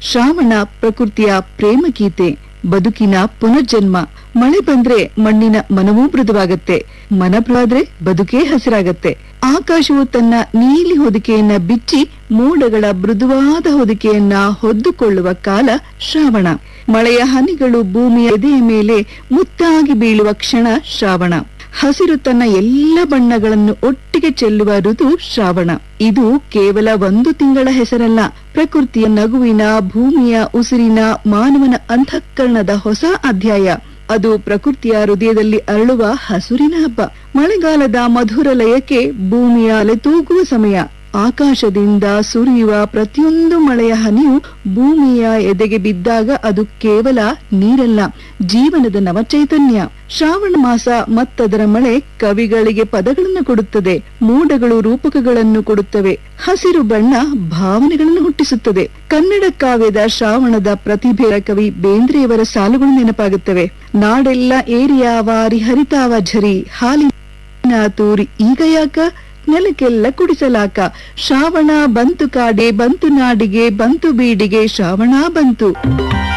ಶ್ರಾವಣ ಪ್ರಕೃತಿಯ ಪ್ರೇಮ ಗೀತೆ ಬದುಕಿನ ಪುನರ್ಜನ್ಮ ಮಳೆ ಬಂದ್ರೆ ಮಣ್ಣಿನ ಮನವೂ ಮೃದುವಾಗತ್ತೆ ಮನ ಮೃದುವಾದ್ರೆ ಬದುಕೇ ಹಸಿರಾಗತ್ತೆ ಆಕಾಶವು ತನ್ನ ನೀಲಿ ಹೊದಿಕೆಯನ್ನ ಬಿಚ್ಚಿ ಮೋಡಗಳ ಮೃದುವಾದ ಹೊದಿಕೆಯನ್ನ ಹೊದ್ದುಕೊಳ್ಳುವ ಕಾಲ ಶ್ರಾವಣ ಮಳೆಯ ಹನಿಗಳು ಭೂಮಿಯ ಎದೆಯ ಮೇಲೆ ಮುತ್ತಾಗಿ ಬೀಳುವ ಕ್ಷಣ ಶ್ರಾವಣ ಹಸಿರು ತನ್ನ ಎಲ್ಲ ಬಣ್ಣಗಳನ್ನು ಒಟ್ಟಿಗೆ ಚೆಲ್ಲುವ ಋತು ಶ್ರಾವಣ ಇದು ಕೇವಲ ಒಂದು ತಿಂಗಳ ಹೆಸರಲ್ಲ ಪ್ರಕೃತಿಯ ನಗುವಿನ ಭೂಮಿಯ ಉಸಿರಿನ ಮಾನವನ ಅಂತಃಕರಣದ ಹೊಸ ಅಧ್ಯಾಯ ಅದು ಪ್ರಕೃತಿಯ ಹೃದಯದಲ್ಲಿ ಅರಳುವ ಹಸುರಿನ ಹಬ್ಬ ಮಳೆಗಾಲದ ಮಧುರ ಲಯಕ್ಕೆ ಭೂಮಿಯ ಅಲೆತೂಗುವ ಸಮಯ ಆಕಾಶದಿಂದ ಸುರಿಯುವ ಪ್ರತಿಯೊಂದು ಮಳೆಯ ಹನಿಯು ಭೂಮಿಯ ಎದೆಗೆ ಬಿದ್ದಾಗ ಅದು ಕೇವಲ ನೀರಲ್ಲ ಜೀವನದ ನವಚೈತನ್ಯ ಶ್ರಾವಣ ಮಾಸ ಮತ್ತದರ ಮಳೆ ಕವಿಗಳಿಗೆ ಪದಗಳನ್ನು ಕೊಡುತ್ತದೆ ಮೋಡಗಳು ರೂಪಕಗಳನ್ನು ಕೊಡುತ್ತವೆ ಹಸಿರು ಬಣ್ಣ ಭಾವನೆಗಳನ್ನು ಹುಟ್ಟಿಸುತ್ತದೆ ಕನ್ನಡ ಕಾವ್ಯದ ಶ್ರಾವಣದ ಪ್ರತಿಭೆಯ ಕವಿ ಬೇಂದ್ರೆಯವರ ಸಾಲುಗಳು ನೆನಪಾಗುತ್ತವೆ ನಾಡೆಲ್ಲ ಏರಿಯಾವಾರಿ ಹರಿತಾವ ಝರಿ ಹಾಲಿನ ತೂರಿ ಈಗ ಯಾಕ ನೆಲಕ್ಕೆಲ್ಲ ಕುಡಿಸಲಾಕ ಶ್ರಾವಣ ಬಂತು ಕಾಡೆ ಬಂತು ನಾಡಿಗೆ ಬಂತು ಬೀಡಿಗೆ ಶ್ರಾವಣ ಬಂತು